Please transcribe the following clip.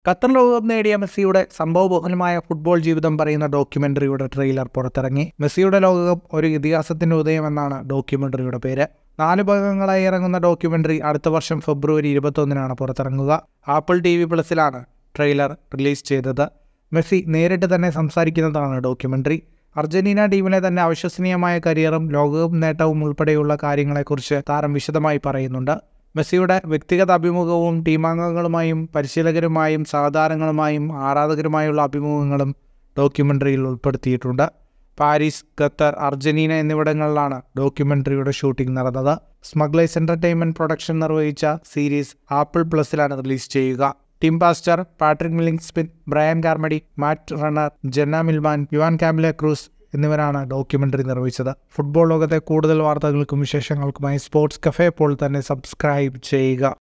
Qatar ലോകകപ്പ് നേടിയ മെസ്സിയുടെ സംഭവബഹുലമായ ഫുട്ബോൾ ജീവിതം പറയുന്ന ഡോക്യുമെന്ററിയുടെ ട്രെയിലർ പുറത്തിറങ്ങി മെസ്സിയുടെ ലോകകപ്പ് ഒരു ഇതിഹാസത്തിന്റെ ഉദയമെന്നാണ് ഡോക്യുമെന്ററിയുടെ പേര് നാല് ഭാഗങ്ങളായി ഇറങ്ങുന്ന ഡോക്യുമെന്ററി അടുത്ത വർഷം ഫെബ്രുവരി ഇരുപത്തൊന്നിനാണ് പുറത്തിറങ്ങുക ആപ്പിൾ ടി വി പ്ലസിലാണ് ട്രെയിലർ റിലീസ് ചെയ്തത് മെസ്സി നേരിട്ട് തന്നെ സംസാരിക്കുന്നതാണ് ഡോക്യുമെന്ററി അർജന്റീന ടീമിലെ തന്നെ അവിശ്വസനീയമായ കരിയറും ലോകകപ്പ് നേട്ടവും ഉൾപ്പെടെയുള്ള കാര്യങ്ങളെക്കുറിച്ച് താരം വിശദമായി പറയുന്നുണ്ട് മെസ്സിയുടെ വ്യക്തിഗത അഭിമുഖവും ടീമാംഗങ്ങളുമായും പരിശീലകരുമായും സഹതാരങ്ങളുമായും ആരാധകരുമായുള്ള അഭിമുഖങ്ങളും ഡോക്യുമെന്ററിയിൽ ഉൾപ്പെടുത്തിയിട്ടുണ്ട് പാരീസ് ഖത്തർ അർജന്റീന എന്നിവിടങ്ങളിലാണ് ഡോക്യുമെന്ററിയുടെ ഷൂട്ടിംഗ് നടന്നത് സ്മഗ്ലേഴ്സ് എന്റർടൈൻമെന്റ് പ്രൊഡക്ഷൻ നിർവഹിച്ച സീരീസ് ആപ്പിൾ പ്ലസിലാണ് റിലീസ് ചെയ്യുക Tim Pastore Patrick Milling Smith Brian Carmody Matt Renner Jenna Millman Juan Camilo Cruz എന്നിവരാണ് ഡോക്യുമെന്ററി നിർവഹിച്ചത് ഫുട്ബോൾ ലോകത്തെ കൂടുതൽ വാർത്തകൾക്കും വിശേഷങ്ങൾക്കുമായി സ്പോർട്സ് കഫേ പോൾ തന്നെ സബ്സ്ക്രൈബ് ചെയ്യുക